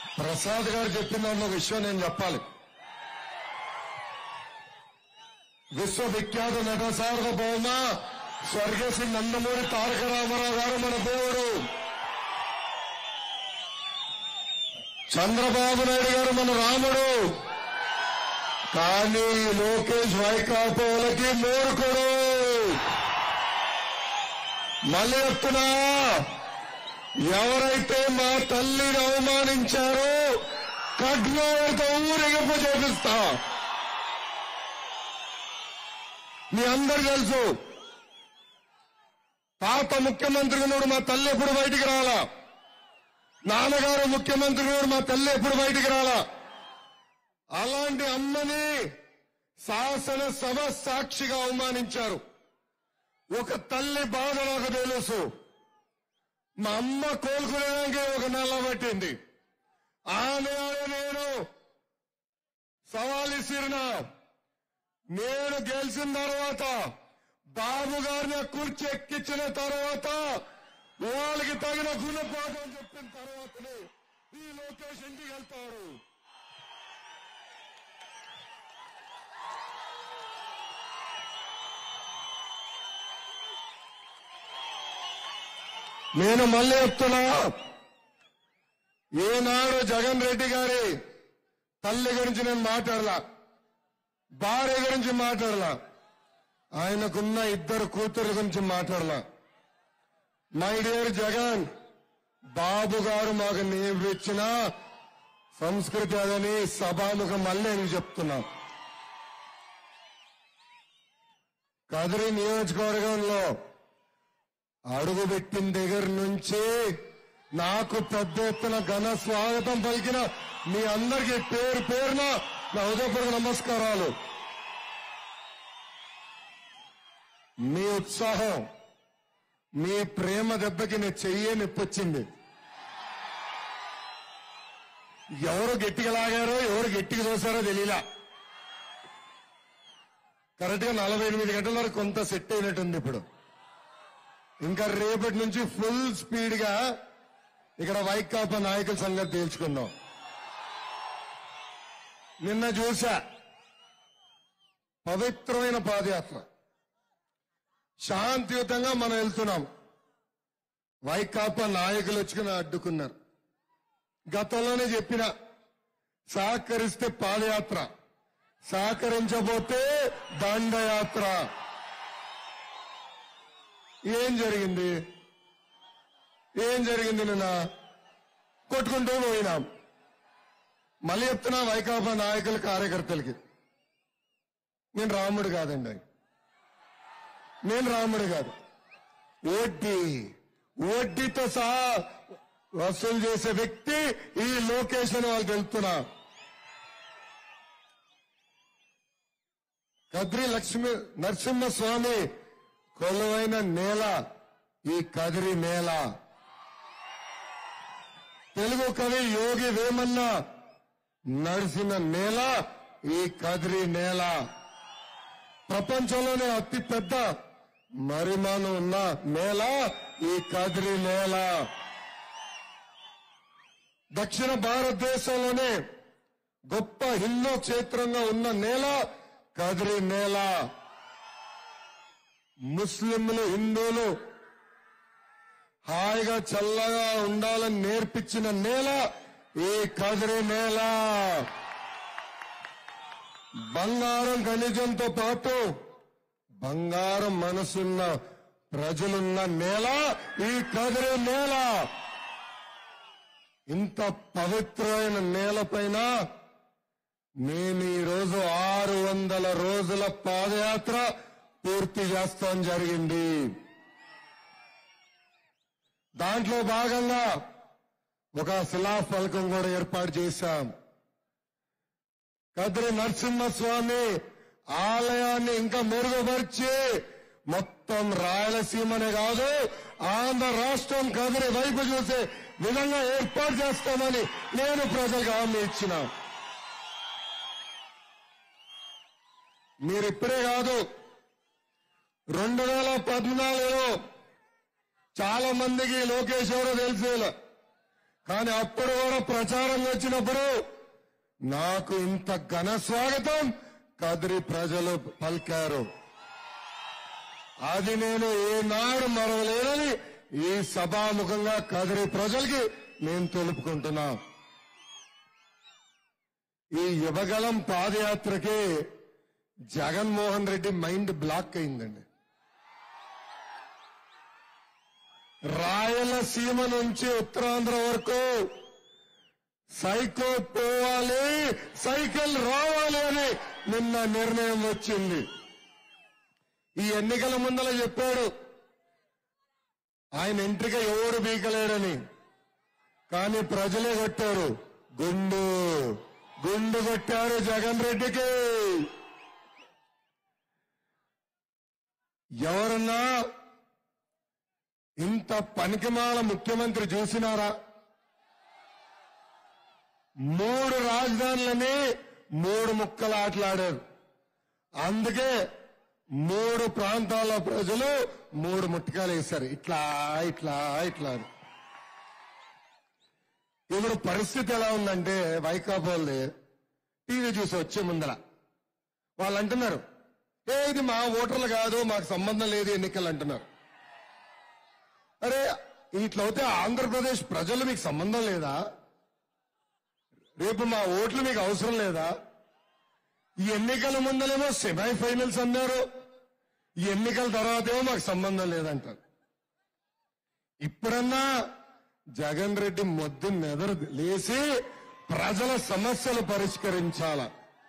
ప్రసాద్ గారు చెప్పిన దాంట్లో ఒక విషయం నేను చెప్పాలి విశ్వవిఖ్యాత నట సార్వభౌమ స్వర్గశ్రీ నందమూరి తారక రామారావు గారు మన దేవుడు చంద్రబాబు నాయుడు గారు మన రాముడు కానీ లోకేష్ వైకాపోలకి మూర్ఖుడు మళ్ళీ చెప్తున్నా ఎవరైతే మా తల్లిని అవమానించారో ఖడ్గోతో ఊరేగింపు చేపిస్తా మీ అందరు తెలుసు తాత ముఖ్యమంత్రి ఉన్నాడు మా తల్లి ఎప్పుడు బయటికి రాలా నాన్నగారు ముఖ్యమంత్రి ఉన్నాడు మా తల్లి ఎప్పుడు బయటికి రాలా అలాంటి అమ్మని శాసన సభ సాక్షిగా అవమానించారు ఒక తల్లి బాధ నాకు తెలుసు మా అమ్మ కోలుకునేదానికి ఒక నెల పట్టింది ఆ నెల నేను సవాల్ ఇసిరినా నేను గెలిచిన తర్వాత బాబు గారిని కుర్చీ ఎక్కించిన తర్వాత వాళ్ళకి తగిన గుణపాఠం చెప్పిన తర్వాతనే ఈ లోకేష్ ఇంటికి వెళ్తారు నేను మళ్ళీ చెప్తున్నా ఏనాడు జగన్ రెడ్డి గారి తల్లి గురించి నేను మాట్లాడలా భార్య గురించి మాట్లాడలా ఆయనకున్న ఇద్దరు కూతురు గురించి మాట్లాడలా మై డియర్ జగన్ బాబు గారు మాకు నేర్పించిన సంస్కృతి అదని సభాముఖం మళ్ళీ నేను చెప్తున్నా కదిరి నియోజకవర్గంలో అడుగుపెట్టిన దగ్గర నుంచి నాకు పెద్ద ఎత్తున ఘన స్వాగతం పలికిన మీ అందరికీ పేరు పేరున నా హృదయపూర్వక నమస్కారాలు మీ ఉత్సాహం మీ ప్రేమ దెబ్బకి నేను చెయ్యే నొప్పొచ్చింది ఎవరు గట్టిగా లాగారో ఎవరు గట్టిగా చూసారో తెలియలా కరెక్ట్ గా నలభై ఎనిమిది గంటల వరకు కొంత సెట్ అయినట్టుంది ఇప్పుడు ఇంకా రేపటి నుంచి ఫుల్ స్పీడ్ గా ఇక్కడ వైకాపా నాయకుల సంగతి తేల్చుకుందాం నిన్న చూసా పవిత్రమైన పాదయాత్ర శాంతియుతంగా మనం వెళ్తున్నాం వైకాపా నాయకులు వచ్చుకుని అడ్డుకున్నారు గతంలోనే చెప్పిన సహకరిస్తే పాదయాత్ర సహకరించబోతే దండయాత్ర ఏం జరిగింది ఏం జరిగింది నిన్న కొట్టుకుంటూ పోయినాం మళ్ళీ చెప్తున్నా వైకాపా నాయకుల కార్యకర్తలకి నేను రాముడు కాదండి నేను రాముడు కాదు వడ్డీ వడ్డీతో సహా వసూలు చేసే వ్యక్తి ఈ లోకేష్ అని వాళ్ళు తెలుపుతున్నా కద్రి లక్ష్మి నరసింహస్వామి కొలువైన నేల ఈ కదిరి నేల తెలుగు కవి యోగి వేమన్న నడిసిన నేల ఈ కదిరి నేల ప్రపంచంలోనే అతి పెద్ద మరిమాను ఉన్న నేల ఈ కదిరి నేల దక్షిణ భారతదేశంలోనే గొప్ప హిందూ క్షేత్రంగా ఉన్న నేల కదిరి నేల ముస్లింలు హిందువులు హాయిగా చల్లగా ఉండాలని నేర్పించిన నేల ఈ కదిరి నేల బంగారం ఖనిజంతో పాటు బంగారం మనసున్న ప్రజలున్న నేల ఈ కదిరి నేల ఇంత పవిత్రమైన నేలపైన నేను ఈ రోజు ఆరు వందల రోజుల పాదయాత్ర పూర్తి చేస్తాం జరిగింది దాంట్లో భాగంగా ఒక శిలాఫలకం కూడా ఏర్పాటు చేశాం కదిరి నరసింహస్వామి ఆలయాన్ని ఇంకా మెరుగుపరిచి మొత్తం రాయలసీమనే కాదు ఆంధ్ర రాష్ట్రం కదిరి వైపు చూసే విధంగా ఏర్పాటు చేస్తామని నేను ప్రజలకు హామీ ఇచ్చిన మీరిప్పుడే కాదు రెండు వేల పద్నాలుగులో చాలా మందికి లోకేష్ ఎవరో తెలిసేలా కానీ అప్పుడు కూడా ప్రచారం వచ్చినప్పుడు నాకు ఇంత ఘన స్వాగతం కదిరి ప్రజలు పలికారు అది నేను ఏనాడు మరవలేనని ఈ సభాముఖంగా కదిరి ప్రజలకి నేను తెలుపుకుంటున్నా ఈ యువగలం పాదయాత్రకి జగన్మోహన్ రెడ్డి మైండ్ బ్లాక్ అయిందండి రాయలసీమ నుంచి ఉత్తరాంధ్ర వరకు సైకో పోవాలి సైకిల్ రావాలి అని నిన్న నిర్ణయం వచ్చింది ఈ ఎన్నికల ముందల చెప్పాడు ఆయన ఎంట్రిక ఎవరు బీకలేడని కానీ ప్రజలే కొట్టారు గుండు గుండు కొట్టారు జగన్ రెడ్డికి ఎవరన్నా ఇంత పనికిమాల ముఖ్యమంత్రి చూసినారా మూడు రాజధానులని మూడు ముక్కలు ఆటలాడారు అందుకే మూడు ప్రాంతాల ప్రజలు మూడు ముట్టికాలు వేశారు ఇట్లా ఇట్లా ఇట్లా అని. ఇప్పుడు పరిస్థితి ఎలా ఉందంటే వైకాపోల్ది టీవీ చూసి వచ్చే ముందర వాళ్ళు అంటున్నారు ఏ ఇది మా ఓటర్లు కాదు మాకు సంబంధం లేదు ఎన్నికలు అంటున్నారు అరే ఇట్లయితే ఆంధ్రప్రదేశ్ ప్రజలు మీకు సంబంధం లేదా రేపు మా ఓట్లు మీకు అవసరం లేదా ఈ ఎన్నికల ముందలేమో సెమీఫైనల్స్ అన్నారు ఈ ఎన్నికల తర్వాత ఏమో మాకు సంబంధం లేదంటారు ఇప్పుడన్నా జగన్ రెడ్డి మొద్దు మెదడు లేచి ప్రజల సమస్యలు పరిష్కరించాల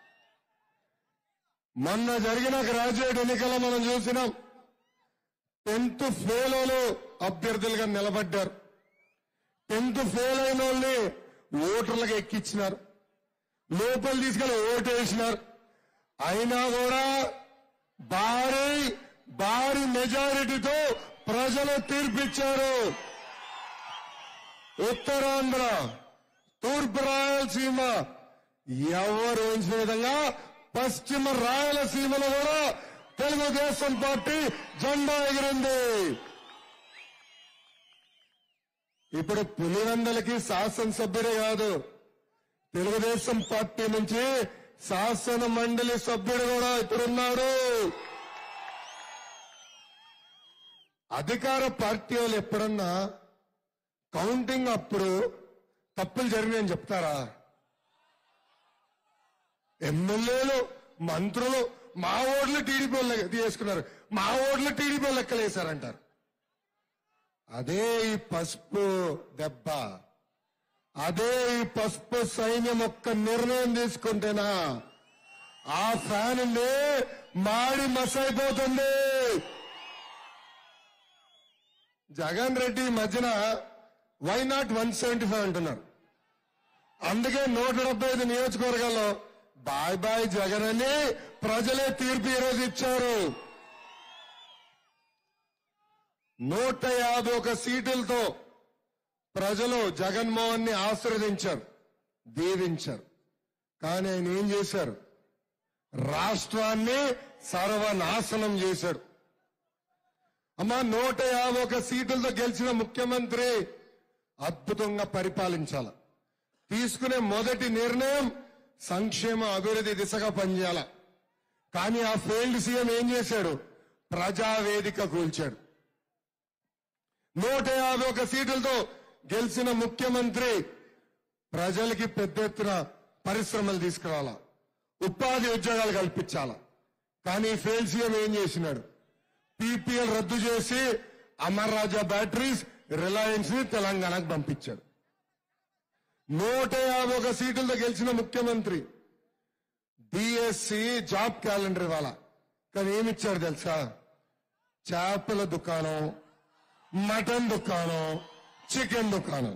మొన్న జరిగిన గ్రాడ్యుయేట్ ఎన్నికల్లో మనం చూసినాం టెన్త్ ఫెయిల్ అభ్యర్థులుగా నిలబడ్డారు టెన్త్ ఫెయిల్ అయిన వాళ్ళని ఓటర్లకు ఎక్కించినారు లోపల తీసుకెళ్లి ఓటు వేసినారు అయినా కూడా భారీ భారీ మెజారిటీతో ప్రజలు తీర్పిచ్చారు ఉత్తరాంధ్ర తూర్పు రాయలసీమ ఎవరు ఊహించిన విధంగా పశ్చిమ రాయలసీమలో కూడా తెలుగుదేశం పార్టీ జెండా ఎగిరింది ఇప్పుడు పులివెందలకి శాసనసభ్యుడే కాదు తెలుగుదేశం పార్టీ నుంచి శాసన మండలి సభ్యుడు కూడా ఇప్పుడున్నారు అధికార పార్టీ వాళ్ళు ఎప్పుడన్నా కౌంటింగ్ అప్పుడు తప్పులు జరిగినాయని చెప్తారా ఎమ్మెల్యేలు మంత్రులు మా ఓట్లు టీడీపీ వాళ్ళు తీసుకున్నారు మా ఓట్లు టీడీపీ లెక్కలేశారంటారు అదే ఈ పసుపు దెబ్బ అదే ఈ పసుపు సైన్యం ఒక్క నిర్ణయం తీసుకుంటేనా ఆ ఫ్యాన్ ఉంది మాడి మసైపోతుంది జగన్ రెడ్డి ఈ మధ్యన why not one seventy five అంటున్నారు అందుకే నూట డెబ్బై ఐదు నియోజకవర్గాల్లో బాయ్ బాయ్ జగన్ అని ప్రజలే తీర్పు ఈరోజు ఇచ్చారు నూట యాభై ఒక సీటులతో ప్రజలు జగన్మోహన్ ని ఆశీర్వదించారు దీవించారు కానీ ఆయన ఏం చేశారు రాష్ట్రాన్ని సర్వనాశనం చేశాడు అమ్మా నూట యాభై ఒక సీటులతో గెలిచిన ముఖ్యమంత్రి అద్భుతంగా పరిపాలించాల తీసుకునే మొదటి నిర్ణయం సంక్షేమ అభివృద్ధి దిశగా పనిచేయాల కానీ ఆ ఫెయిల్డ్ సీఎం ఏం చేశాడు ప్రజావేదిక కూల్చాడు నూట యాభై ఒక సీట్లతో గెలిచిన ముఖ్యమంత్రి ప్రజలకి పెద్ద ఎత్తున పరిశ్రమలు తీసుకురావాలా ఉపాధి ఉద్యోగాలు కల్పించాలా కానీ ఫెయిల్ సీఎం ఏం చేసినాడు పీపీఎల్ రద్దు చేసి అమర్ రాజా బ్యాటరీస్ రిలయన్స్ ని తెలంగాణకు పంపించాడు నూట యాభై ఒక సీట్లతో గెలిచిన ముఖ్యమంత్రి డిఎస్సి జాబ్ క్యాలెండర్ ఇవాళ కానీ ఏమిచ్చాడు తెలుసా చేపల దుకాణం మటన్ దుకాణం చికెన్ దుకాణం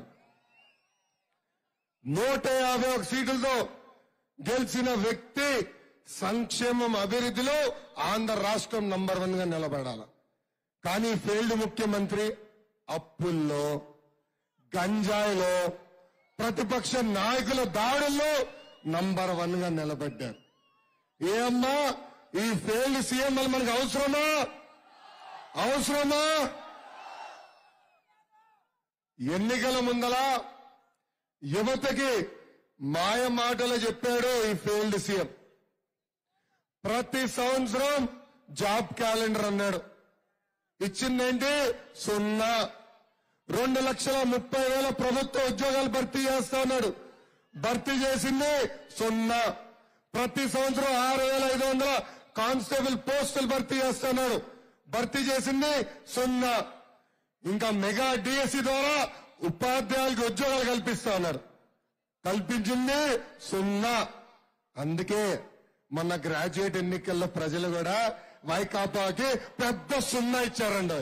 నూట యాభై ఒక సీట్లతో గెలిచిన వ్యక్తి సంక్షేమం అభివృద్ధిలో ఆంధ్ర రాష్ట్రం నంబర్ వన్ గా నిలబడాల కానీ ఫెయిల్డ్ ముఖ్యమంత్రి అప్పుల్లో గంజాయిలో ప్రతిపక్ష నాయకుల దాడుల్లో నంబర్ వన్ గా నిలబడ్డారు ఏమ్మా ఈ ఫెయిల్డ్ సీఎం మనకు అవసరమా అవసరమా ఎన్నికల ముందల యువతకి మాయ మాటలు చెప్పాడు ఈ ఫీల్డ్ సీఎం ప్రతి సంవత్సరం జాబ్ క్యాలెండర్ అన్నాడు ఇచ్చిందేంటి సున్నా రెండు లక్షల ముప్పై వేల ప్రభుత్వ ఉద్యోగాలు భర్తీ చేస్తా ఉన్నాడు భర్తీ చేసింది సున్నా ప్రతి సంవత్సరం ఆరు వేల ఐదు వందల కానిస్టేబుల్ పోస్టులు భర్తీ చేస్తున్నాడు భర్తీ చేసింది సున్నా ఇంకా మెగా డిఎస్సి ద్వారా ఉపాధ్యాయులకు ఉద్యోగాలు కల్పిస్తా ఉన్నారు కల్పించింది సున్నా అందుకే మొన్న గ్రాడ్యుయేట్ ఎన్నికల్లో ప్రజలు కూడా వైకాపాకి పెద్ద సున్నా ఇచ్చారండి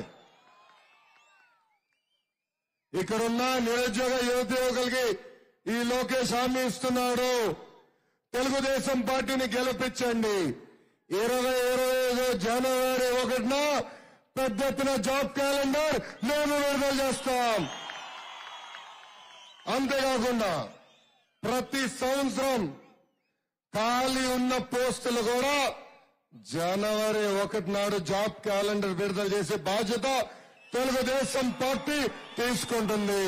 ఇక్కడున్న నిరుద్యోగ యువత యువకులకి ఈ లోకేష్ హామీ ఇస్తున్నాడు తెలుగుదేశం పార్టీని గెలిపించండి ఇరవై ఇరవై ఐదు జనవరి ఒకటిన పెద్ద ఎత్తున జాబ్ క్యాలెండర్ మేము విడుదల చేస్తాం అంతేకాకుండా ప్రతి సంవత్సరం ఖాళీ ఉన్న పోస్టులు కూడా జనవరి ఒకటి నాడు జాబ్ క్యాలెండర్ విడుదల చేసే బాధ్యత తెలుగుదేశం పార్టీ తీసుకుంటుంది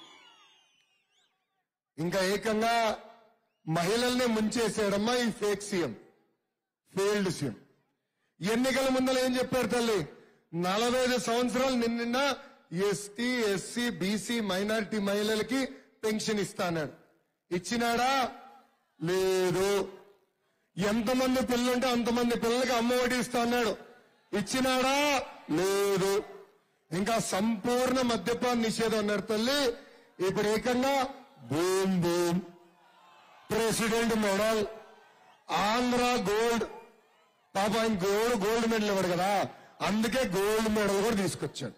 ఇంకా ఏకంగా మహిళల్ని ముంచేసాడమ్మా ఈ ఫేక్ సీఎం ఫెయిల్డ్ సీఎం ఎన్నికల ముందర ఏం చెప్పారు తల్లి నలభై ఐదు సంవత్సరాలు నిన్న ఎస్టీ ఎస్సీ బీసీ మైనారిటీ మహిళలకి పెన్షన్ ఇస్తానాడు ఇచ్చినాడా లేదు ఎంతమంది పిల్లలుంటే అంతమంది పిల్లలకి అమ్మఒడి ఇస్తా అన్నాడు ఇచ్చినాడా లేదు ఇంకా సంపూర్ణ మద్యపాన నిషేధం అన్నాడు తల్లి ఇప్పుడు ఏకంగా boom boom president model Andhra gold పాప ఆయన గోల్డ్ గోల్డ్ మెడల్ ఇవ్వడు కదా అందుకే గోల్డ్ మెడల్ కూడా తీసుకొచ్చాడు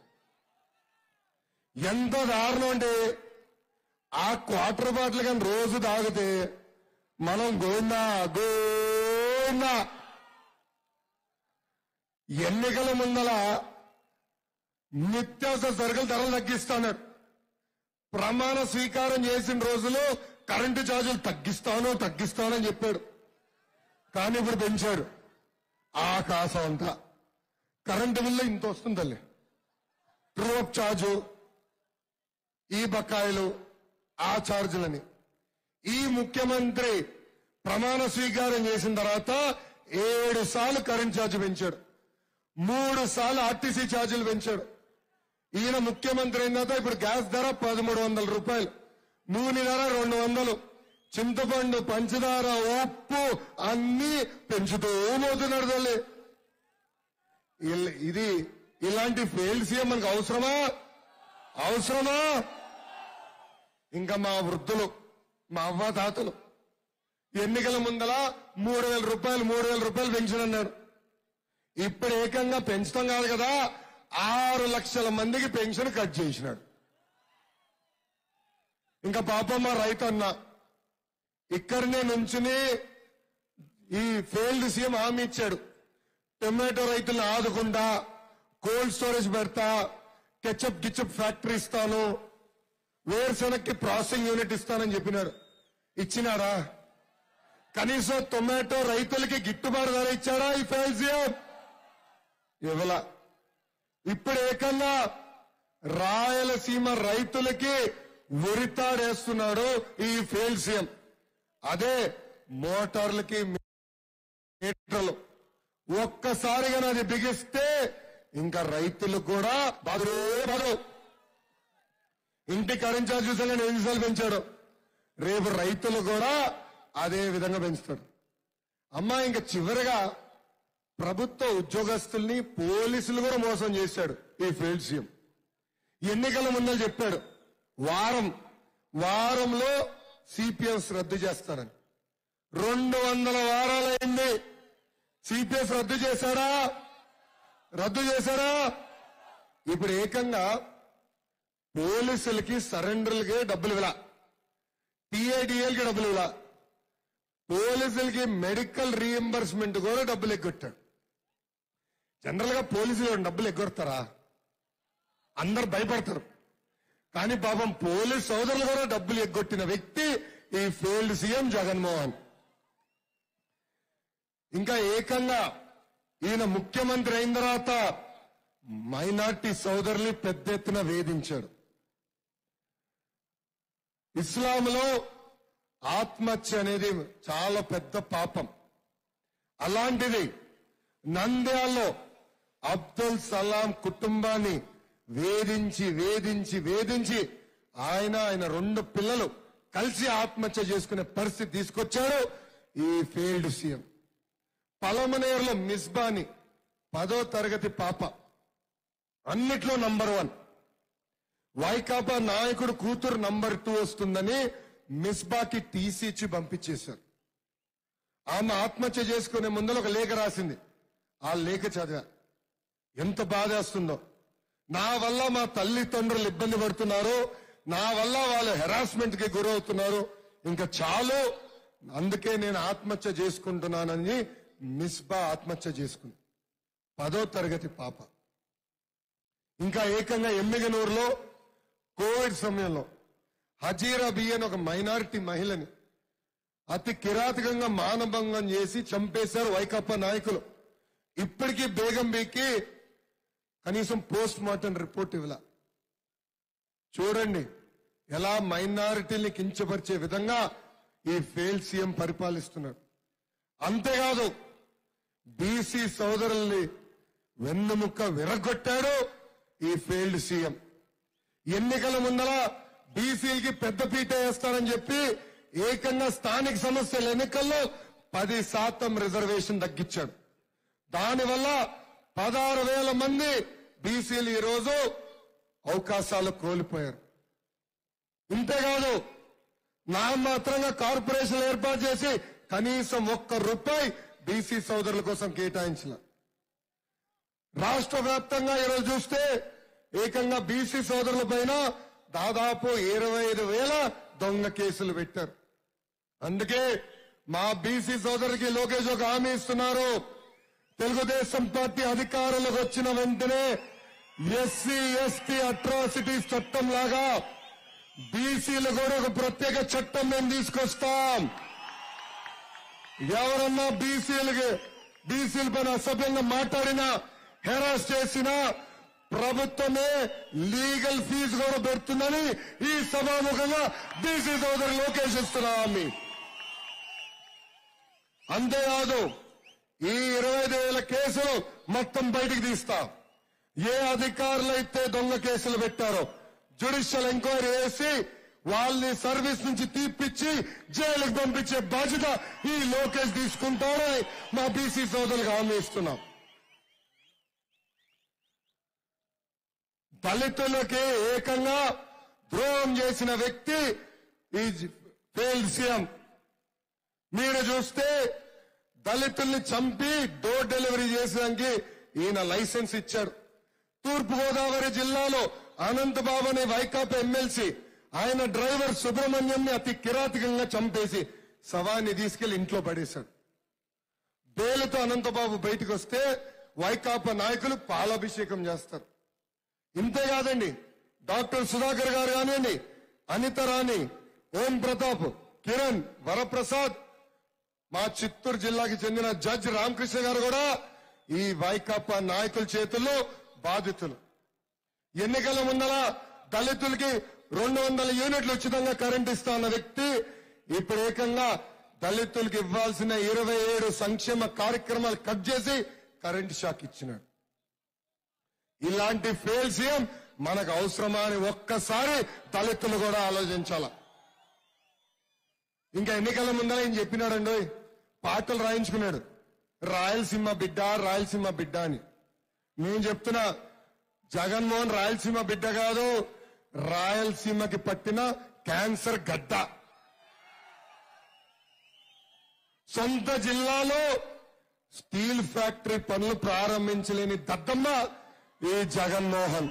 ఎంత దారుణం అంటే ఆ క్వార్టర్ బాటిల్ కానీ రోజు తాగితే మనం గోవిందా గోవిందా ఎన్నికల ముందల నిత్యావసర సరుకులు ధరలు తగ్గిస్తాడు ప్రమాణ స్వీకారం చేసిన రోజులు కరెంటు ఛార్జీలు తగ్గిస్తాను తగ్గిస్తాను అని చెప్పాడు కానీ ఇప్పుడు పెంచాడు ఆకాశం అంతా కరెంటు బిల్లు ఇంత వస్తుంది తల్లి ట్రూఅప్ ఛార్జు ఈ బకాయిలు ఆ ఛార్జీలని ఈ ముఖ్యమంత్రి ప్రమాణ స్వీకారం చేసిన తర్వాత ఏడు సార్లు కరెంట్ ఛార్జ్ పెంచాడు మూడు సార్లు ఆర్టీసీ ఛార్జీలు పెంచాడు ఈయన ముఖ్యమంత్రి అయిన తర్వాత ఇప్పుడు గ్యాస్ ధర పదమూడు వందల రూపాయలు నూనె ధర రెండు వందలు చింతపండు పంచదార ఉప్పు అన్ని పెంచుతూ పోతున్నాడు తల్లి ఇల్- ఇది ఇలాంటి ఫెయిల్డ్ సీఎం మనకు అవసరమా అవసరమా ఇంకా మా వృద్ధులు మా అవ్వ తాతలు ఎన్నికల ముందల మూడు వేల రూపాయలు మూడు వేల రూపాయలు పెన్షన్ అన్నాడు ఇప్పుడు ఏకంగా పెంచడం కాదు కదా ఆరు లక్షల మందికి పెన్షన్ కట్ చేసినాడు ఇంకా పాపం మా రైతు అన్న ఇక్కడనే నుంచుని ఈ ఫెయిల్డ్ సీఎం హామీ ఇచ్చాడు టొమాటో రైతులను ఆదుకుంటా కోల్డ్ స్టోరేజ్ పెడతా కెచప్ గిచప్ ఫ్యాక్టరీ ఇస్తాను వేరుశనక్కి ప్రాసెసింగ్ యూనిట్ ఇస్తానని చెప్పినాడు ఇచ్చినాడా కనీసం టొమాటో రైతులకి గిట్టుబాటు ధర ఇచ్చాడా ఈ ఫెయిల్ సీఎం ఇవ్వలా ఇప్పుడు ఏకంగా రాయలసీమ రైతులకి ఉరితాడేస్తున్నాడు ఈ ఫెయిల్ సీఎం అదే మోటార్లకి మీటర్లు ఒక్కసారిగా అది బిగిస్తే ఇంకా రైతులు కూడా బదులు బదులు ఇంటి కరెంట్ ఛార్జెస్ నేను ఎన్నిసార్లు పెంచాడు రేపు రైతులు కూడా అదే విధంగా పెంచుతాడు అమ్మా ఇంకా చివరిగా ప్రభుత్వ ఉద్యోగస్తుల్ని పోలీసులు కూడా మోసం చేశాడు ఈ ఫీల్డ్ సీఎం ఎన్నికల ముందర చెప్పాడు వారం వారంలో సిపిఎస్ రద్దు చేస్తారని రెండు వందల వారాలైంది సిపిఎస్ రద్దు చేశాడా రద్దు చేశాడా ఇప్పుడు ఏకంగా పోలీసులకి సరెండర్లకి డబ్బులు ఇవ్వాల టీఐడిఎల్కి డబ్బులు ఇవ్వాల పోలీసులకి మెడికల్ రీఎంబర్స్మెంట్ కూడా డబ్బులు ఎగ్గొట్టాడు జనరల్ గా పోలీసులు డబ్బులు ఎగ్గొడతారా అందరు భయపడతారు కానీ పాపం పోలీస్ సోదరులు కూడా డబ్బులు ఎగ్గొట్టిన వ్యక్తి ఈ ఫెయిల్డ్ సీఎం జగన్మోహన్ ఇంకా ఏకంగా ఈయన ముఖ్యమంత్రి అయిన తర్వాత మైనార్టీ సోదరుల్ని పెద్ద ఎత్తున వేధించాడు ఇస్లాంలో ఆత్మహత్య అనేది చాలా పెద్ద పాపం అలాంటిది నంద్యాల్లో అబ్దుల్ సలాం కుటుంబాన్ని వేధించి వేధించి వేధించి ఆయన ఆయన రెండు పిల్లలు కలిసి ఆత్మహత్య చేసుకునే పరిస్థితి తీసుకొచ్చాడు ఈ ఫెయిల్డ్ సీఎం పలమనేరులో మిస్బాని పదో తరగతి పాప అన్నిట్లో నంబర్ వన్ వైకాపా నాయకుడు కూతురు నంబర్ టూ వస్తుందని మిస్బాకి టీసీ ఇచ్చి పంపించేశారు ఆమె ఆత్మహత్య చేసుకునే ముందర ఒక లేఖ రాసింది ఆ లేఖ చదివా ఎంత బాధేస్తుందో నా వల్ల మా తల్లిదండ్రులు ఇబ్బంది పడుతున్నారు నా వల్ల వాళ్ళు హెరాస్మెంట్ కి గురవుతున్నారు ఇంకా చాలు అందుకే నేను ఆత్మహత్య చేసుకుంటున్నానని మిస్బా ఆత్మహత్య చేసుకుంది పదో తరగతి పాప ఇంకా ఏకంగా ఎమ్మిగనూరులో కోవిడ్ సమయంలో హజీరా బి అని ఒక మైనారిటీ మహిళని అతి కిరాతకంగా మానభంగం చేసి చంపేశారు వైకాపా నాయకులు ఇప్పటికీ బేగం బీకి కనీసం పోస్ట్ మార్టం రిపోర్ట్ ఇవ్వలా చూడండి ఎలా మైనారిటీని కించపరిచే విధంగా ఈ ఫెయిల్ సీఎం పరిపాలిస్తున్నాడు అంతేకాదు బీసీ సోదరుల్ని వెన్నుముక్క విరగొట్టాడు ఈ ఫెయిల్డ్ సీఎం ఎన్నికల ముందర బీసీలకి పెద్దపీట వేస్తానని చెప్పి ఏకంగా స్థానిక సమస్యల ఎన్నికల్లో పది శాతం రిజర్వేషన్ తగ్గించాడు దానివల్ల పదహారు వేల మంది బీసీలు ఈ రోజు అవకాశాలు కోల్పోయారు ఇంతేకాదు నా మాత్రంగా కార్పొరేషన్ ఏర్పాటు చేసి కనీసం ఒక్క రూపాయి బీసీ సోదరుల కోసం కేటాయించిన రాష్ట్ర వ్యాప్తంగా ఈరోజు చూస్తే ఏకంగా బీసీ సోదరుల పైన దాదాపు ఇరవై ఐదు వేల దొంగ కేసులు పెట్టారు అందుకే మా బీసీ సోదరుకి లోకేష్ ఒక హామీ ఇస్తున్నారు తెలుగుదేశం పార్టీ అధికారులకు వచ్చిన వెంటనే ఎస్సీ ఎస్టీ అట్రాసిటీస్ చట్టం లాగా బీసీలు కూడా ఒక ప్రత్యేక చట్టం మేము తీసుకొస్తాం ఎవరన్నా బీసీలకి బీసీల పైన అసభ్యంగా మాట్లాడినా హెరాస్ చేసినా ప్రభుత్వమే లీగల్ ఫీజు కూడా పెడుతుందని ఈ సభాముఖంగా బీసీ సోదరు లోకేష్ ఇస్తున్నాం అంతేకాదు ఈ ఇరవై ఐదు వేల కేసులు మొత్తం బయటికి తీస్తాం ఏ అధికారులు అయితే దొంగ కేసులు పెట్టారో జ్యుడిషియల్ ఎంక్వైరీ వేసి వాళ్ళని సర్వీస్ నుంచి తీపిచ్చి జైలుకు పంపించే బాధ్యత ఈ లోకేష్ తీసుకుంటారని మా బీసీ సోదరులకు హామీ ఇస్తున్నాం దళితులకి ఏకంగా ద్రోహం చేసిన వ్యక్తి ఈ ఫెయిల్డ్ సీఎం మీరు చూస్తే దళితుల్ని చంపి డోర్ డెలివరీ చేసేదానికి ఈయన లైసెన్స్ ఇచ్చాడు తూర్పు గోదావరి జిల్లాలో అనంతబాబు అనే వైకాపా ఎమ్మెల్సీ ఆయన డ్రైవర్ సుబ్రహ్మణ్యంని అతి కిరాతకంగా చంపేసి శవాన్ని తీసుకెళ్లి ఇంట్లో పడేశాడు బేలుతో అనంతబాబు బయటకు వస్తే వైకాపా నాయకులు పాలాభిషేకం చేస్తారు ఇంతేకాదండి డాక్టర్ సుధాకర్ గారు కానివ్వండి అనిత రాణి ఓం ప్రతాప్ కిరణ్ వరప్రసాద్ మా చిత్తూరు జిల్లాకి చెందిన జడ్జి రామకృష్ణ గారు కూడా ఈ వైకాపా నాయకుల చేతుల్లో బాధితులు ఎన్నికల ముందర దళితులకి రెండు వందల యూనిట్లు ఉచితంగా కరెంట్ ఇస్తా అన్న వ్యక్తి ఇప్పుడు ఏకంగా దళితులకు ఇవ్వాల్సిన ఇరవై ఏడు సంక్షేమ కార్యక్రమాలు కట్ చేసి కరెంట్ షాక్ ఇచ్చినాడు ఇలాంటి ఫెయిల్ సీఎం మనకు అవసరమా అని ఒక్కసారి దళితులు కూడా ఆలోచించాల ఇంకా ఎన్నికల ముందర ఏం చెప్పినాడండి పాటలు రాయించుకున్నాడు రాయలసీమ బిడ్డ రాయలసీమ బిడ్డ అని నేను చెప్తున్నా జగన్మోహన్ రాయలసీమ బిడ్డ కాదు రాయలసీమకి పట్టిన క్యాన్సర్ గడ్డ సొంత జిల్లాలో స్టీల్ ఫ్యాక్టరీ పనులు ప్రారంభించలేని దద్దమ్మ ఈ జగన్మోహన్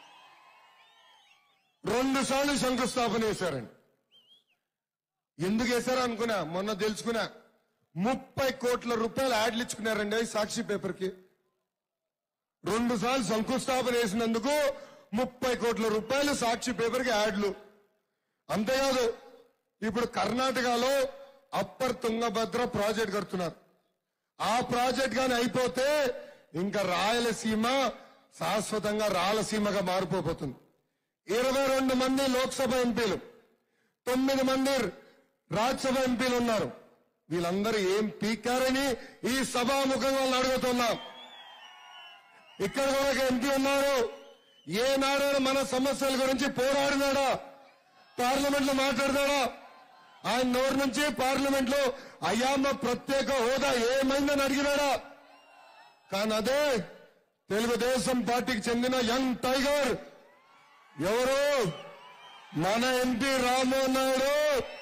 రెండు సార్లు శంకుస్థాపన చేశారండి ఎందుకు వేశారో అనుకున్నా మొన్న తెలుసుకున్నా ముప్పై కోట్ల రూపాయలు యాడ్లు ఇచ్చుకున్నారండి సాక్షి పేపర్ కి రెండు సార్లు శంకుస్థాపన వేసినందుకు ముప్పై కోట్ల రూపాయలు సాక్షి పేపర్ కి యాడ్లు అంతేకాదు ఇప్పుడు కర్ణాటకలో అప్పర్ తుంగభద్ర ప్రాజెక్ట్ కడుతున్నారు ఆ ప్రాజెక్ట్ గాని అయిపోతే ఇంకా రాయలసీమ శాశ్వతంగా రాయలసీమగా మారిపోతుంది ఇరవై రెండు మంది లోక్సభ ఎంపీలు తొమ్మిది మంది రాజ్యసభ ఎంపీలు ఉన్నారు వీళ్ళందరూ ఏం పీకారని ఈ సభాముఖంగా వాళ్ళని అడుగుతున్నాం ఇక్కడ కూడా ఒక ఎంపీ ఉన్నారు ఏనాడైనా మన సమస్యల గురించి పోరాడినాడా పార్లమెంట్ లో మాట్లాడతాడా ఆయన నోరు నుంచి పార్లమెంట్ లో అయ్యా మా ప్రత్యేక హోదా ఏమైందని అడిగినాడా కానీ అదే తెలుగుదేశం పార్టీకి చెందిన యంగ్ టైగర్ ఎవరు మన ఎంపీ రామ్మోహన్ నాయుడు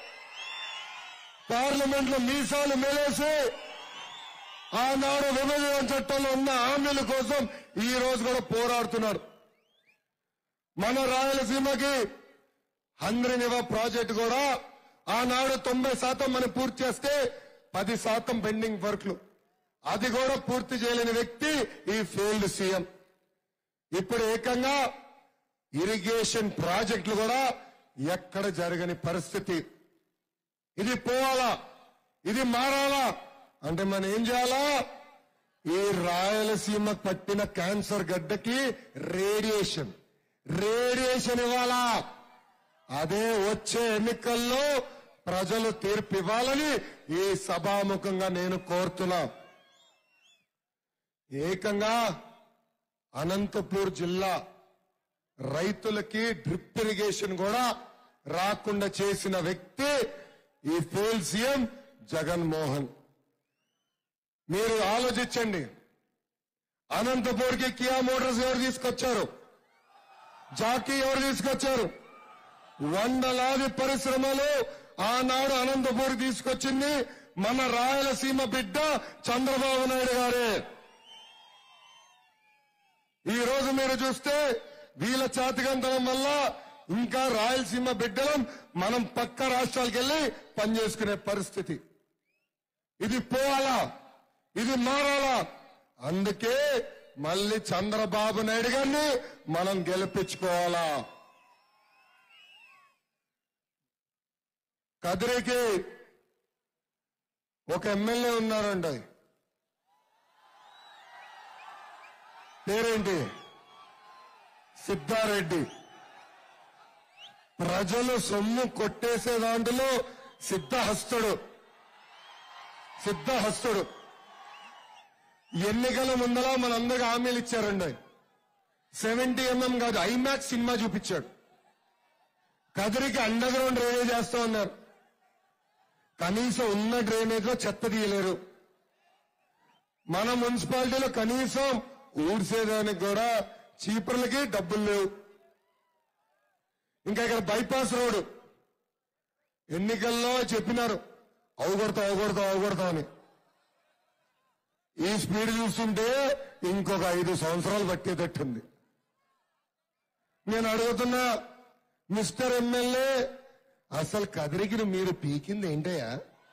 పార్లమెంట్ లో మీసాలు మేలేసి ఆనాడు విభజన చట్టంలో ఉన్న హామీల కోసం ఈ రోజు కూడా పోరాడుతున్నాడు మన రాయలసీమకి హంద్రినివ ప్రాజెక్టు కూడా ఆనాడు తొంభై శాతం మనం పూర్తి చేస్తే పది శాతం పెండింగ్ వర్క్లు అది కూడా పూర్తి చేయలేని వ్యక్తి ఈ ఫీల్డ్ సీఎం ఇప్పుడు ఏకంగా ఇరిగేషన్ ప్రాజెక్టులు కూడా ఎక్కడ జరగని పరిస్థితి ఇది పోవాలా ఇది మారాలా అంటే మనం ఏం చేయాలా ఈ రాయలసీమ పట్టిన క్యాన్సర్ గడ్డకి రేడియేషన్ రేడియేషన్ ఇవ్వాలా అదే వచ్చే ఎన్నికల్లో ప్రజలు తీర్పు ఇవ్వాలని ఈ సభాముఖంగా నేను కోరుతున్నా ఏకంగా అనంతపూర్ జిల్లా రైతులకి డ్రిప్ ఇరిగేషన్ కూడా రాకుండా చేసిన వ్యక్తి ఈ ఫెయిల్ సీఎం జగన్మోహన్ మీరు ఆలోచించండి అనంతపూర్కి కియా మోటార్స్ ఎవరు తీసుకొచ్చారు జాకీ ఎవరు తీసుకొచ్చారు వందలాది పరిశ్రమలు ఆనాడు అనంతపూర్ తీసుకొచ్చింది మన రాయలసీమ బిడ్డ చంద్రబాబు నాయుడు గారే ఈ రోజు మీరు చూస్తే వీళ్ళ చాతికంతనం వల్ల ఇంకా రాయలసీమ బిడ్డలం మనం పక్క రాష్ట్రాలకు వెళ్ళి పనిచేసుకునే పరిస్థితి ఇది పోవాలా ఇది మారాలా అందుకే మళ్ళీ చంద్రబాబు నాయుడు గారిని మనం గెలిపించుకోవాలా కదిరికి ఒక ఎమ్మెల్యే ఉన్నారండి పేరేంటి సిద్ధారెడ్డి ప్రజలు సొమ్ము కొట్టేసే దాంట్లో సిద్ధహస్తుడు సిద్ధహస్తుడు ఎన్నికల ముందర మనందరికి హామీలు ఇచ్చారండి సెవెంటీ ఎంఎం కాదు ఐమాక్స్ సినిమా చూపించాడు కదిరికి అండర్ గ్రౌండ్ డ్రైనేజ్ చేస్తా ఉన్నారు కనీసం ఉన్న డ్రైనేజ్ లో చెత్త తీయలేరు మన మున్సిపాలిటీలో కనీసం ఊడ్చేదానికి కూడా చీపుర్లకి డబ్బులు లేవు ఇంకా ఇక్కడ బైపాస్ రోడ్ ఎన్నికల్లో చెప్పినారు అవగొడతాం అవగొడతాం అవగొడతాం అని ఈ స్పీడ్ చూస్తుంటే ఇంకొక ఐదు సంవత్సరాలు పట్టేటట్టుంది నేను అడుగుతున్నా మిస్టర్ ఎమ్మెల్యే అసలు కదిరికి మీరు పీకింది ఏంటయ్యా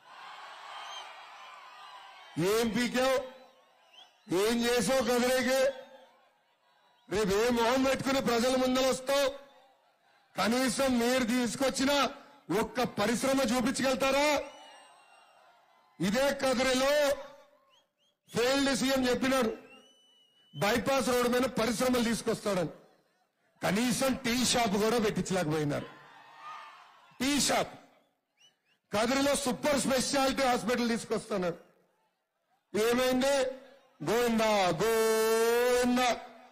ఏం పీకావు ఏం చేసావు కదిరికి రేపు ఏ మొహం పెట్టుకుని ప్రజల ముందర వస్తావు కనీసం మీరు తీసుకొచ్చిన ఒక్క పరిశ్రమ చూపించగలుగుతారా ఇదే కదిరిలో ఫెయిల్డ్ సీఎం చెప్పినాడు బైపాస్ రోడ్డు మీద పరిశ్రమలు తీసుకొస్తాడని కనీసం టీ షాప్ కూడా పెట్టించలేకపోయినారు టీ షాప్ కదిరిలో సూపర్ స్పెషాలిటీ హాస్పిటల్ తీసుకొస్తున్నాడు ఏమైంది గోవిందా గోవిందా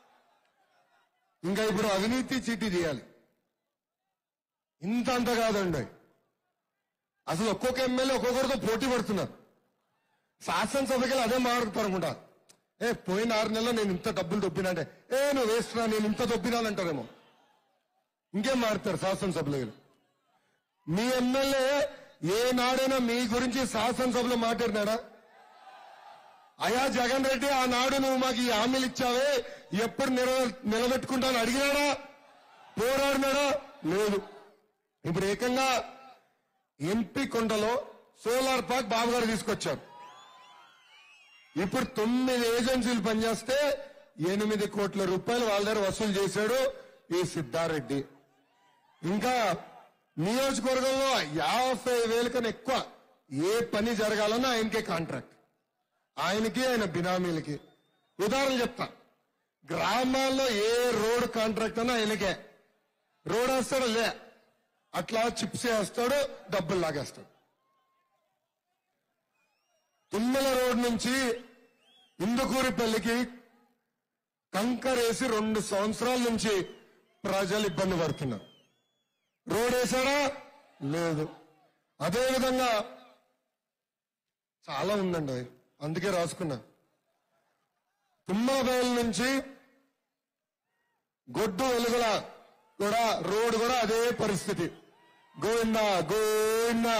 ఇంకా ఇప్పుడు అవినీతి చీటీ తీయాలి ఇంత అంత కాదండి అసలు ఒక్కొక్క ఎమ్మెల్యే ఒక్కొక్కరితో పోటీ పడుతున్నారు శాసనసభకి అదే మాట్లాడతారు అనుకుంటా ఏ పోయిన ఆరు నెలల్లో నేను ఇంత డబ్బులు దొబ్బినా అంటే ఏ నువ్వు వేస్తున్నా నేను ఇంత దొబ్బినానంటారేమో ఇంకేం మారుతారు శాసనసభలో వీళ్ళు. మీ ఎమ్మెల్యే ఏ నాడైనా మీ గురించి శాసనసభలో మాట్లాడినాడా అయా జగన్ రెడ్డి ఆనాడు నువ్వు మాకు ఈ హామీలు ఇచ్చావే ఎప్పుడు నిలవ నిలబెట్టుకుంటాను అడిగినాడా పోరాడినాడా లేదు ఇప్పుడు ఏకంగా ఎంపీ కొండలో సోలార్ పార్క్ బాబు గారు తీసుకొచ్చారు ఇప్పుడు తొమ్మిది ఏజెన్సీలు పనిచేస్తే ఎనిమిది కోట్ల రూపాయలు వాళ్ళ దగ్గర వసూలు చేశాడు ఈ సిద్ధారెడ్డి ఇంకా నియోజకవర్గంలో యాభై వేల కన్నా ఎక్కువ ఏ పని జరగాలన్నా ఆయనకే కాంట్రాక్ట్ ఆయనకి ఆయన బినామీలకి ఉదాహరణ చెప్తా గ్రామాల్లో ఏ రోడ్ కాంట్రాక్ట్ అన్నా ఆయనకే రోడ్ వేస్తాడు లే అట్లా చిప్స్ వేస్తాడు డబ్బులు లాగేస్తాడు తుమ్మల రోడ్ నుంచి ఇందుకూరిపల్లికి కంకర్ వేసి రెండు సంవత్సరాల నుంచి ప్రజలు ఇబ్బంది పడుతున్నారు రోడ్ వేసాడా లేదు అదేవిధంగా చాలా ఉందండి అందుకే రాసుకున్నా తుమ్మలబయలు నుంచి గొడ్డు వెలుగుల కూడా రోడ్ కూడా అదే పరిస్థితి గోవిందా గోవిందా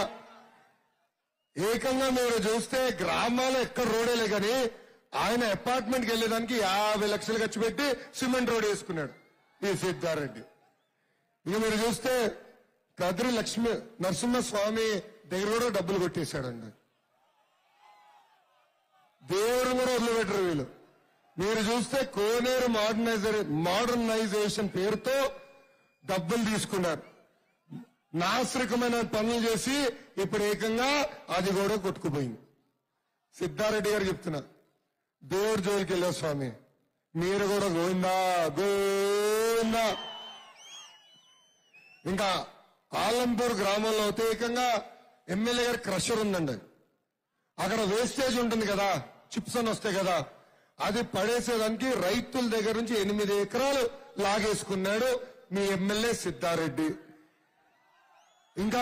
ఏకంగా మీరు చూస్తే గ్రామాల్లో ఎక్కడ రోడేలే కానీ ఆయన అపార్ట్మెంట్కి వెళ్ళేదానికి యాభై లక్షలు ఖర్చు పెట్టి సిమెంట్ రోడ్ వేసుకున్నాడు ఈ సిద్ధారెడ్డి ఇక మీరు చూస్తే కదిరి లక్ష్మి నరసింహస్వామి దగ్గర కూడా డబ్బులు కొట్టేశాడండి దేవుడు కూడా వదిలిపెట్టరు వీళ్ళు మీరు చూస్తే కోనేరు మోడర్నైజర్ మోడర్నైజేషన్ పేరుతో డబ్బులు తీసుకున్నారు నాశరికమైన పనులు చేసి ఇప్పుడు ఏకంగా అది కూడా కొట్టుకుపోయింది సిద్ధారెడ్డి గారు చెప్తున్నా దేవుడి జోలికి వెళ్ళా స్వామి మీరు కూడా గోవిందా గోవిందా ఇంకా ఆలంపూర్ గ్రామంలో అయితే ఏకంగా ఎమ్మెల్యే గారి క్రషర్ ఉందండి అక్కడ వేస్టేజ్ ఉంటుంది కదా చిప్స్ అని వస్తాయి కదా అది పడేసేదానికి రైతుల దగ్గర నుంచి ఎనిమిది ఎకరాలు లాగేసుకున్నాడు మీ ఎమ్మెల్యే సిద్ధారెడ్డి ఇంకా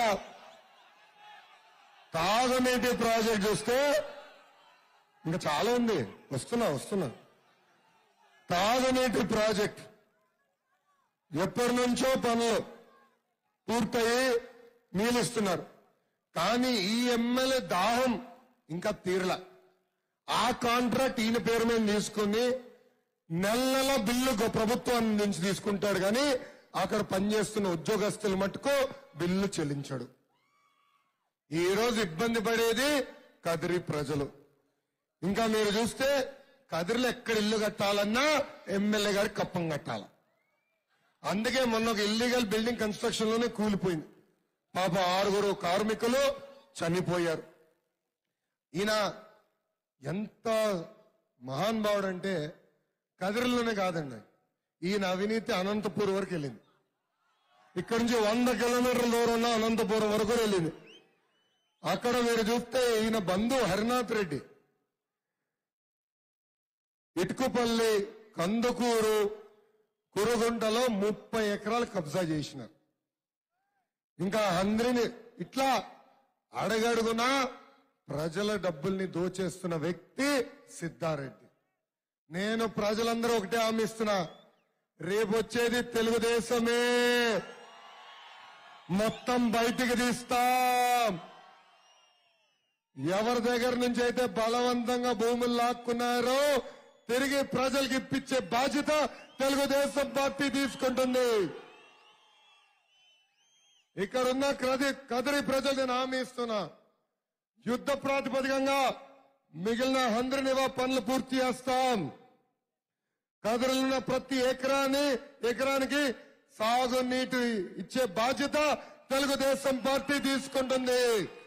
తాగునీటి ప్రాజెక్ట్ చూస్తే ఇంకా చాలా ఉంది వస్తున్నా వస్తున్నా తాగునీటి ప్రాజెక్ట్ ఎప్పటి నుంచో పనులు పూర్తయి నీళ్ళిస్తున్నారు కానీ ఈ ఎమ్మెల్యే దాహం ఇంకా తీరల ఆ కాంట్రాక్ట్ ఈయన పేరు మీద తీసుకుని నెల నెల బిల్లు గొ- ప్రభుత్వం నుంచి తీసుకుంటాడు కానీ అక్కడ పనిచేస్తున్న ఉద్యోగస్తులు మటుకు బిల్లు చెల్లించాడు ఈ రోజు ఇబ్బంది పడేది కదిరి ప్రజలు ఇంకా మీరు చూస్తే కదిరిలో ఎక్కడ ఇల్లు కట్టాలన్నా ఎమ్మెల్యే గారికి కప్పం కట్టాలి అందుకే మొన్న ఒక ఇల్లీగల్ బిల్డింగ్ కన్స్ట్రక్షన్ లోనే కూలిపోయింది పాప ఆరుగురు కార్మికులు చనిపోయారు ఈయన ఎంత మహానుభావుడు అంటే కదిరిలోనే కాదండి ఈయన అవినీతి అనంతపూర్ వరకు వెళ్ళింది ఇక్కడి నుంచి వంద కిలోమీటర్ల దూరం ఉన్న అనంతపురం వరకు వెళ్ళింది అక్కడ మీరు చూస్తే ఈయన బంధువు హరినాథ్ రెడ్డి ఇటుకుపల్లి కందుకూరు కురుగుంటలో ముప్పై ఎకరాలు కబ్జా చేసినారు ఇంకా అందరిని ఇట్లా అడగడుగునా ప్రజల డబ్బుల్ని దోచేస్తున్న వ్యక్తి సిద్ధారెడ్డి నేను ప్రజలందరూ ఒకటే హామీ ఇస్తున్నా రేపు వచ్చేది తెలుగుదేశమే మొత్తం బయటికి తీస్తాం ఎవరి దగ్గర నుంచి అయితే బలవంతంగా భూములు లాక్కున్నారో తిరిగి ప్రజలకు ఇప్పించే బాధ్యత తెలుగుదేశం పార్టీ తీసుకుంటుంది ఇక్కడున్న కది కదిరి ప్రజలు నేను హామీ ఇస్తున్నా యుద్ధ ప్రాతిపదికంగా మిగిలిన హంద్రనివా పనులు పూర్తి చేస్తాం కదిరిలున్న ప్రతి ఎకరాన్ని ఎకరానికి సాగునీటి ఇచ్చే బాధ్యత తెలుగుదేశం పార్టీ తీసుకుంటుంది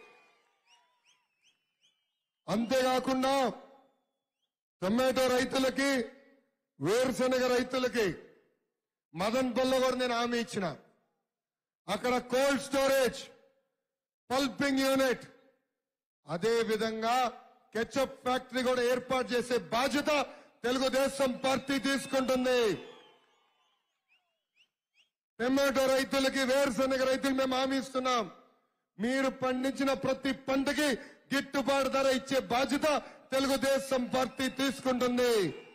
అంతేకాకుండా టొమాటో రైతులకి వేరుశనగ రైతులకి మదన్ పల్లో కూడా నేను హామీ ఇచ్చిన అక్కడ కోల్డ్ స్టోరేజ్ పల్పింగ్ యూనిట్ అదే విధంగా కెచప్ ఫ్యాక్టరీ కూడా ఏర్పాటు చేసే బాధ్యత తెలుగుదేశం పార్టీ తీసుకుంటుంది టమాటో రైతులకి వేరుశనగ రైతులు మేము హామీ ఇస్తున్నాం మీరు పండించిన ప్రతి పంటకి గిట్టుబాటు ధర ఇచ్చే బాధ్యత తెలుగుదేశం పార్టీ తీసుకుంటుంది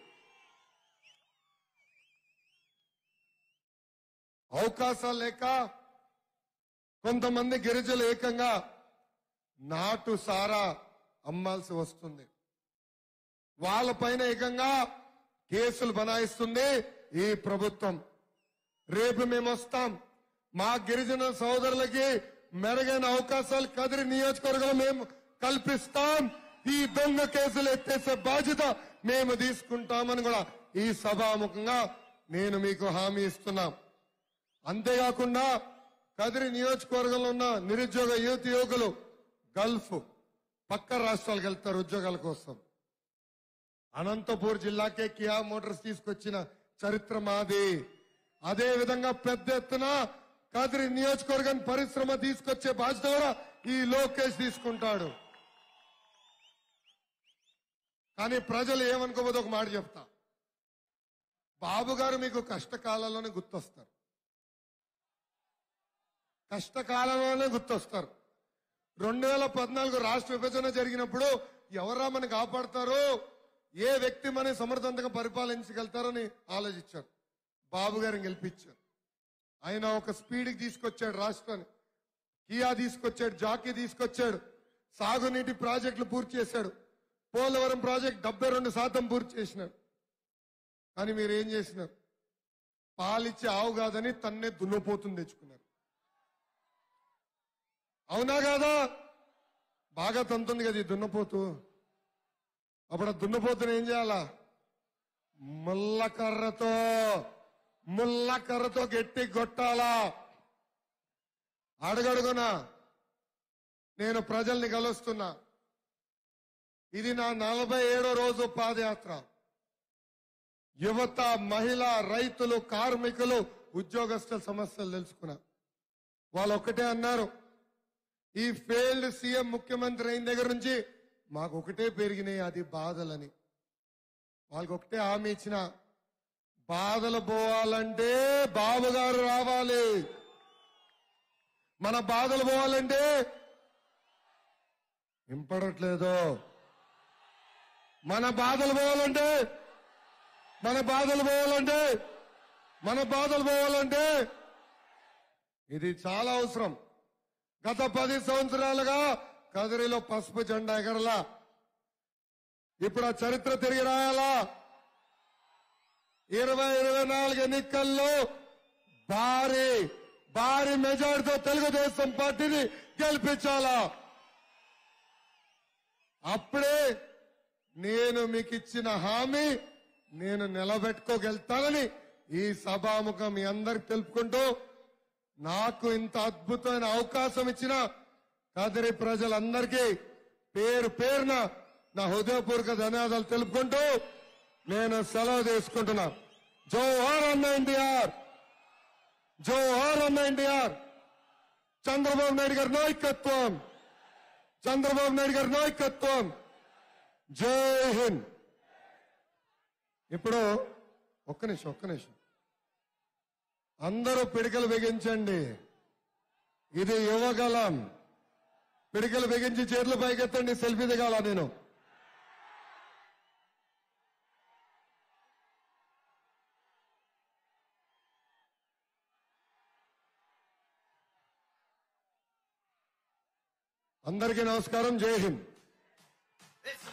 అవకాశాలు లేక కొంతమంది గిరిజనులు ఏకంగా నాటు సారా అమ్మాల్సి వస్తుంది వాళ్ళపైన ఏకంగా కేసులు బనాయిస్తుంది ఈ ప్రభుత్వం రేపు మేము వస్తాం మా గిరిజన సోదరులకి మెరుగైన అవకాశాలు కదిరి నియోజకవర్గంలో మేము కల్పిస్తాం ఈ దొంగ కేసులు ఎత్తేసే బాధ్యత మేము తీసుకుంటామని కూడా ఈ సభాముఖంగా నేను మీకు హామీ ఇస్తున్నాం అంతేకాకుండా కదిరి నియోజకవర్గంలో ఉన్న నిరుద్యోగ యువతి యువకులు గల్ఫ్ పక్క రాష్ట్రాలకు వెళ్తారు ఉద్యోగాల కోసం అనంతపూర్ జిల్లాకే కియా మోటార్స్ తీసుకొచ్చిన చరిత్ర మాది అదే విధంగా పెద్ద ఎత్తున కదిరి నియోజకవర్గాన్ని పరిశ్రమ తీసుకొచ్చే బాధ్యత కూడా ఈ లోకేష్ తీసుకుంటాడు కానీ ప్రజలు ఏమనుకోబోదు ఒక మాట చెప్తా బాబు గారు మీకు కష్టకాలంలోనే గుర్తొస్తారు కష్టకాలంలోనే గుర్తొస్తారు రెండు వేల పద్నాలుగు రాష్ట్ర విభజన జరిగినప్పుడు ఎవరా మనం కాపాడతారో ఏ వ్యక్తి మనం సమర్థవంతంగా పరిపాలించగలుగుతారని ఆలోచించారు బాబు గారిని గెలిపించారు ఆయన ఒక స్పీడ్కి తీసుకొచ్చాడు రాష్ట్రాన్ని కియా తీసుకొచ్చాడు జాకీ తీసుకొచ్చాడు సాగునీటి ప్రాజెక్టులు పూర్తి చేశాడు పోలవరం ప్రాజెక్ట్ డెబ్బై రెండు శాతం పూర్తి చేసినాడు కానీ మీరు ఏం చేసినారు పాలిచ్చే ఆవు కాదని తన్నే దున్నపోతుంది తెచ్చుకున్నారు అవునా కాదా బాగా తంతుంది కదా ఈ దున్నపోతు అప్పుడు ఆ దున్నపోతుని ఏం చేయాలా ముళ్ళ కర్రతో ముళ్ళ కర్రతో గట్టి కొట్టాలా అడుగడుగునా నేను ప్రజల్ని కలుస్తున్నా ఇది నా నలభై ఏడో రోజు పాదయాత్ర యువత మహిళ రైతులు కార్మికులు ఉద్యోగస్తుల సమస్యలు తెలుసుకున్నా వాళ్ళు ఒక్కటే అన్నారు ఈ ఫెయిల్డ్ సీఎం ముఖ్యమంత్రి అయిన దగ్గర నుంచి మాకు ఒకటే పెరిగినాయి అది బాధలని వాళ్ళకి ఒకటే హామీ ఇచ్చిన బాధలు పోవాలంటే బాబు గారు రావాలి మన బాధలు పోవాలంటే వింపడట్లేదు మన బాధలు పోవాలంటే మన బాధలు పోవాలంటే మన బాధలు పోవాలంటే ఇది చాలా అవసరం గత పది సంవత్సరాలుగా కదిరిలో పసుపు జెండా ఎగరలా ఇప్పుడు ఆ చరిత్ర తిరిగి రాయాలా ఇరవై ఇరవై నాలుగు ఎన్నికల్లో భారీ భారీ మెజార్టీతో తెలుగుదేశం పార్టీని గెలిపించాలా అప్పుడే నేను మీకు ఇచ్చిన హామీ నేను నిలబెట్టుకోగలుగుతానని ఈ సభాముఖం మీ అందరికి తెలుపుకుంటూ నాకు ఇంత అద్భుతమైన అవకాశం ఇచ్చిన కదిరి ప్రజలందరికీ పేరు పేరున నా హృదయపూర్వక ధన్యవాదాలు తెలుపుకుంటూ నేను సెలవు తీసుకుంటున్నా జోహార్ అన్న ఎన్టీఆర్ జోహార్ అన్న ఎన్టీఆర్ చంద్రబాబు నాయుడు గారి నాయకత్వం చంద్రబాబు నాయుడు గారి నాయకత్వం జై హింద్ ఇప్పుడు ఒక్క నిమిషం ఒక్క నిమిషం అందరూ పిడికలు బిగించండి ఇది యువగలం పిడికలు బిగించి చేతులు పైకెత్తండి సెల్ఫీ దిగాల నేను అందరికీ నమస్కారం జై హింద్